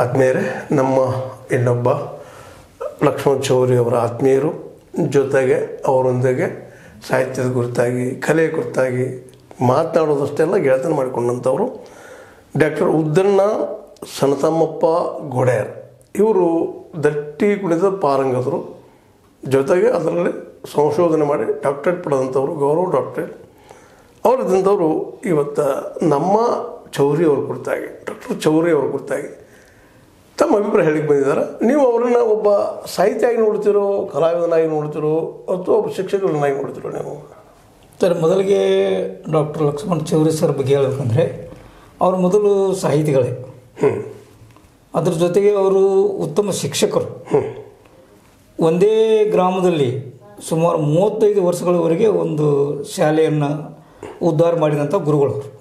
ಆತ್ಮೀಯರೇ ನಮ್ಮ ಇನ್ನೊಬ್ಬ ಲಕ್ಷ್ಮಣ್ ಚೌರಿ ಅವರ ಆತ್ಮೀಯರು ಜೊತೆಗೆ ಅವರೊಂದಿಗೆ ಸಾಹಿತ್ಯದ ಕುರಿತಾಗಿ ಕಲೆಯ ಕುರಿತಾಗಿ ಮಾತನಾಡೋದಷ್ಟೆಲ್ಲ ಗೆಳೆತನ ಮಾಡಿಕೊಂಡಂಥವರು ಡಾಕ್ಟರ್ ಉದ್ದಣ್ಣ ಸನತಮ್ಮಪ್ಪ ಗೊಡೆಯರ್ ಇವರು ದಟ್ಟಿ ಕುಣಿದ ಪಾರಂಗತರು ಜೊತೆಗೆ ಅದರಲ್ಲಿ ಸಂಶೋಧನೆ ಮಾಡಿ ಡಾಕ್ಟರೇಟ್ ಪಡೆದಂಥವ್ರು ಗೌರವ ಡಾಕ್ಟರೇಟ್ ಅವರಿದ್ದಂಥವರು ಇವತ್ತು ನಮ್ಮ ಚೌರಿ ಅವ್ರ ಕುರಿತಾಗಿ ಡಾಕ್ಟರ್ ಚೌರಿ ಅವ್ರ ಕುರಿತಾಗಿ ತಮ್ಮ ಅಭಿಪ್ರಾಯ ಹೇಳಿಕ್ಕೆ ಬಂದಿದ್ದಾರೆ ನೀವು ಅವರನ್ನ ಒಬ್ಬ ಸಾಹಿತ್ಯಾಗಿ ನೋಡ್ತಿರೋ ಕಲಾವಿದನಾಗಿ ನೋಡ್ತಿರೋ ಅಥವಾ ಒಬ್ಬ ಶಿಕ್ಷಕರನ್ನಾಗಿ ನೋಡ್ತಿರೋ ನೀವು ಸರ್ ಮೊದಲಿಗೆ ಡಾಕ್ಟರ್ ಲಕ್ಷ್ಮಣ್ ಚೌರಿ ಸರ್ ಬಗ್ಗೆ ಹೇಳ್ಬೇಕಂದ್ರೆ ಅವರು ಮೊದಲು ಸಾಹಿತಿಗಳೇ ಹ್ಞೂ ಅದ್ರ ಜೊತೆಗೆ ಅವರು ಉತ್ತಮ ಶಿಕ್ಷಕರು ಒಂದೇ ಗ್ರಾಮದಲ್ಲಿ ಸುಮಾರು ಮೂವತ್ತೈದು ವರ್ಷಗಳವರೆಗೆ ಒಂದು ಶಾಲೆಯನ್ನು ಉದ್ಧಾರ ಮಾಡಿದಂಥ ಗುರುಗಳು ಅವರು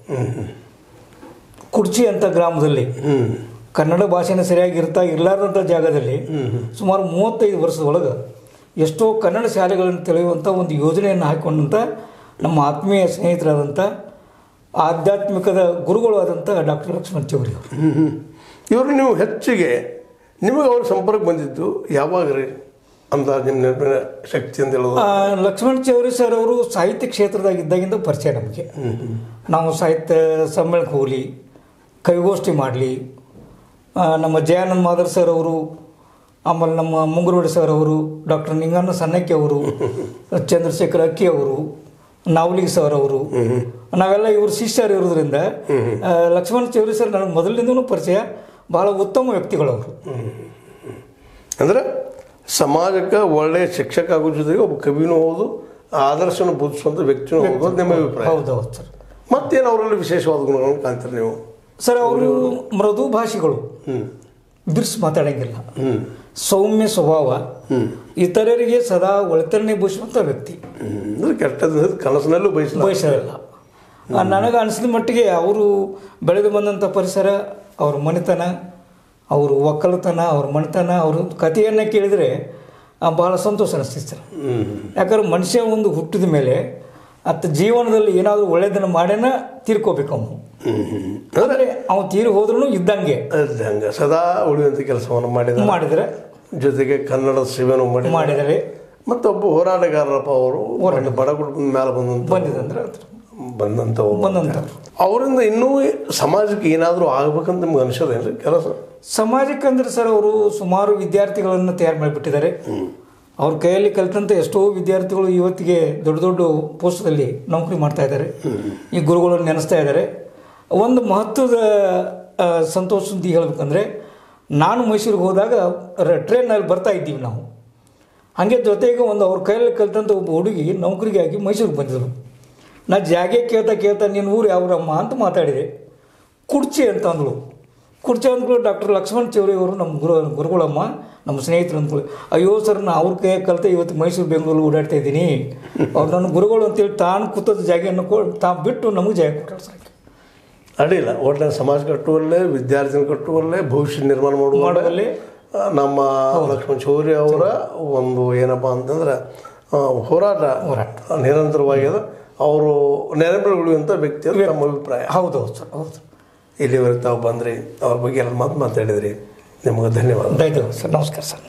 ಕುಡ್ಚಿ ಅಂತ ಗ್ರಾಮದಲ್ಲಿ ಹ್ಞೂ ಕನ್ನಡ ಭಾಷೆನ ಸರಿಯಾಗಿ ಇರ್ತಾ ಇರಲಾರ್ದಂಥ ಜಾಗದಲ್ಲಿ ಸುಮಾರು ಮೂವತ್ತೈದು ವರ್ಷದೊಳಗೆ ಎಷ್ಟೋ ಕನ್ನಡ ಶಾಲೆಗಳನ್ನು ತೆಳೆಯುವಂಥ ಒಂದು ಯೋಜನೆಯನ್ನು ಹಾಕಿಕೊಂಡಂಥ ನಮ್ಮ ಆತ್ಮೀಯ ಸ್ನೇಹಿತರಾದಂಥ ಆಧ್ಯಾತ್ಮಿಕದ ಗುರುಗಳು ಆದಂಥ ಡಾಕ್ಟರ್ ಲಕ್ಷ್ಮಣ್ ಚೌರಿ ಅವರು ಹ್ಞೂ ಹ್ಞೂ ಇವರು ನೀವು ಹೆಚ್ಚಿಗೆ ನಿಮಗೆ ಅವ್ರ ಸಂಪರ್ಕ ಬಂದಿದ್ದು ಯಾವಾಗ ರೀ ಅಂದಾಜಿನ ನೆನಪಿನ ಶಕ್ತಿ ಅಂತ ಹೇಳೋದು ಆ, ಲಕ್ಷ್ಮಣ್ ಚೌರಿ ಸರ್ ಅವರು ಸಾಹಿತ್ಯ ಕ್ಷೇತ್ರದಾಗ ಇದ್ದಾಗಿಂದ ಪರಿಚಯ ನಮಗೆ ನಾವು ಸಾಹಿತ್ಯ ಸಮ್ಮೇಳನಕ್ಕೆ ಹೋಗಲಿ ಕವಿಗೋಷ್ಠಿ ಮಾಡಲಿ ನಮ್ಮ ಜಯಾನಂದ್ ಮಾದರ್ ಸರ್ ಅವರು ಆಮೇಲೆ ನಮ್ಮ ಮುಂಗುರುಡಿ ಸರ್ ಅವರು ಡಾಕ್ಟರ್ ನಿಂಗಣ್ಣ ಸನ್ನಕ್ಕಿ ಅವರು ಚಂದ್ರಶೇಖರ್ ಅಕ್ಕಿ ಅವರು ನಾವಲಿಗೆ ಸರ್ ಅವರು ನಾವೆಲ್ಲ ಇವರು ಶಿಷ್ಯರು ಇರೋದ್ರಿಂದ ಆ, ಲಕ್ಷ್ಮಣ್ ಚೌರಿ ಸರ್ ನನಗೆ ಮೊದಲಿನಿಂದನೂ ಪರಿಚಯ ಬಹಳ ಉತ್ತಮ ವ್ಯಕ್ತಿಗಳು ಅವರು ಅಂದ್ರೆ ಸಮಾಜಕ್ಕೆ ಒಳ್ಳೆಯ ಶಿಕ್ಷಕ ಆಗೋ ಜೊತೆಗೆ ಒಬ್ಬ ಕವಿನೂ ಹೌದು ಆದರ್ಶನ ಬೋಧಿಸುವಂಥ ವ್ಯಕ್ತಿನೂ ಹೌದು ಅಂತ ನಿಮ್ಮ ಅಭಿಪ್ರಾಯ ಹೌದೌದು ಸರ್ ಮತ್ತೇನು ಅವರಲ್ಲಿ ವಿಶೇಷವಾದ ಗುಣಗಳನ್ನು ಕಾಣ್ತೀರಿ ನೀವು ಸರ್ ಅವರು ಮೃದು ಭಾಷಿಗಳು ಹ್ಞೂ ಬಿರ್ಸ್ ಮಾತಾಡಂಗಿಲ್ಲ ಹ್ಞೂ ಸೌಮ್ಯ ಸ್ವಭಾವ ಇತರರಿಗೆ ಸದಾ ಒಳಿತನ್ನೇ ಬಯಸುವಂಥ ವ್ಯಕ್ತಿ ಅಂದ್ರೆ ಕೆಟ್ಟದ ಕನಸಿನಲ್ಲೂ ಬಯಸಲ್ಲ ಬಯಸೋದಿಲ್ಲ ನನಗೆ ಅನಿಸಿದ ಮಟ್ಟಿಗೆ ಅವರು ಬೆಳೆದು ಬಂದಂಥ ಪರಿಸರ ಅವ್ರ ಮನೆತನ ಅವರು ಒಕ್ಕಲತನ ಅವ್ರ ಮನೆತನ ಅವ್ರ ಕಥೆಯನ್ನು ಕೇಳಿದರೆ ಆ, ಬಹಳ ಸಂತೋಷ ಅನಿಸ್ತಿತ್ತು ಸರ್ ಯಾಕಂದ್ರೆ ಮನುಷ್ಯ ಒಂದು ಹುಟ್ಟಿದ ಮೇಲೆ ಅತ್ತ ಜೀವನದಲ್ಲಿ ಏನಾದರೂ ಒಳ್ಳೆಯದನ್ನು ಮಾಡ್ಯಾನ ತೀರ್ಕೋಬೇಕು ಅವನು ಅಂದರೆ ಅವನು ತೀರಿ ಹೋದ್ರೂ ಇದ್ದಂಗೆ ಅದ್ ಹಂಗೆ ಸದಾ ಉಳಿಯುವಂಥ ಕೆಲಸವನ್ನು ಮಾಡಿದ ಮಾಡಿದರೆ ಜೊತೆಗೆ ಕನ್ನಡದ ಸೇವೆಯನ್ನು ಮಾಡಿ ಮಾಡಿದರೆ ಮತ್ತೊಬ್ಬ ಹೋರಾಟಗಾರರಪ್ಪ ಅವರು ಒಂದು ಬಡ ಕುಟುಂಬದ ಮೇಲೆ ಬಂದಂತ ಬಂದಿದಂದ್ರೆ ಬಂದಂತ ಬಂದಂಥ ಅವರಿಂದ ಇನ್ನೂ ಸಮಾಜಕ್ಕೆ ಏನಾದರೂ ಆಗ್ಬೇಕಂತ ನಿಮ್ಗೆ ಅನ್ಸೋದೇನ್ರಿ ಕೆಲಸ ಸಮಾಜಕ್ಕೆ ಅಂದ್ರೆ ಸರ್ ಅವರು ಸುಮಾರು ವಿದ್ಯಾರ್ಥಿಗಳನ್ನು ತಯಾರು ಮಾಡಿಬಿಟ್ಟಿದ್ದಾರೆ ಅವ್ರ ಕೈಯಲ್ಲಿ ಕಲಿತಂಥ ಎಷ್ಟೋ ವಿದ್ಯಾರ್ಥಿಗಳು ಇವತ್ತಿಗೆ ದೊಡ್ಡ ದೊಡ್ಡ ಪೋಸ್ಟ್ದಲ್ಲಿ ನೌಕರಿ ಮಾಡ್ತಾ ಇದ್ದಾರೆ ಈ ಗುರುಗಳನ್ನು ನೆನೆಸ್ತಾ ಇದ್ದಾರೆ ಒಂದು ಮಹತ್ವದ ಆ, ಸಂತೋಷ ಸುದ್ದಿ ಹೇಳ್ಬೇಕಂದ್ರೆ ನಾನು ಮೈಸೂರಿಗೆ ಹೋದಾಗ ರ- ಟ್ರೈನಲ್ಲಿ ಬರ್ತಾ ಇದ್ದೀವಿ ನಾವು ಹಾಗೆ ಜೊತೆಗೆ ಒಂದು ಅವ್ರ ಕೈಯಲ್ಲಿ ಕಲಿತಂಥ ಒಬ್ಬ ಹುಡುಗಿ ನೌಕರಿಗಾಗಿ ಮೈಸೂರಿಗೆ ಬಂದಿದ್ರು ನಾ ಜಾಗೆ ಕೇಳ್ತಾ ಕೇಳ್ತಾ ನಿನ್ನ ಊರು ಯಾವ್ರಮ್ಮ ಅಂತ ಮಾತಾಡಿದೆ ಕುರ್ಚಿ ಅಂತ ಅಂದಳು ಕುರ್ಚಿ ಅಂದ್ಗಳು ಡಾಕ್ಟರ್ ಲಕ್ಷ್ಮಣ್ ಚೌರಿ ಅವರು ನಮ್ಮ ಗುರು ಗುರುಗಳಮ್ಮ ನಮ್ಮ ಸ್ನೇಹಿತರು ಅಂದ್ಕೊಳ್ಳಿ ಅಯ್ಯೋ ಸರ್ ನಾ ಅವ್ರ ಕೈ ಕಲಿತೆ ಇವತ್ತು ಮೈಸೂರು ಬೆಂಗಳೂರು ಓಡಾಡ್ತಾ ಇದ್ದೀನಿ ಅವ್ರು ನನ್ನ ಗುರುಗಳು ಅಂತೇಳಿ ತಾನು ಕೂತದ ಜಾಗೆಯನ್ನು ಕೊ ತಾ ಬಿಟ್ಟು ನಮಗೆ ಜಾಗ ಕೊಟ್ಟರು ಸರ್ ಅಡ್ಡಿಲ್ಲ ಒಟ್ಟಿನ ಸಮಾಜ ಕಟ್ಟುವಲ್ಲೇ ವಿದ್ಯಾರ್ಥಿನ ಕಟ್ಟುವಲ್ಲೇ ಭವಿಷ್ಯ ನಿರ್ಮಾಣ ಮಾಡುವಲ್ಲೇ ಮಾಡುವಲ್ಲಿ ಆ, ನಮ್ಮ ಲಕ್ಷ್ಮಣ ಚೌರಿ ಅವರ ಒಂದು ಏನಪ್ಪ ಅಂತಂದ್ರೆ ಆ, ಹೋರಾಟ ಹೋರಾಟ. ನಿರಂತರವಾಗ್ಯದ ಅವರು ನೆನಪು ಉಳಿಯುವಂಥ ವ್ಯಕ್ತಿ ಅಂತ ನಮ್ಮ ಅಭಿಪ್ರಾಯ ಹೌದು ಹೌದು ಸರ್ ಹೌದು ಇಲ್ಲಿವರೆಗೆ ತಾವು ಬಂದ್ರಿ ಅವ್ರ ಬಗ್ಗೆ ಎಲ್ಲ ಮಾತು ಮಾತಾಡಿದ್ರಿ ನಿಮಗೆ ಧನ್ಯವಾದ ಧನ್ಯವಾದ ಸರ್ ನಮಸ್ಕಾರ ಸರ್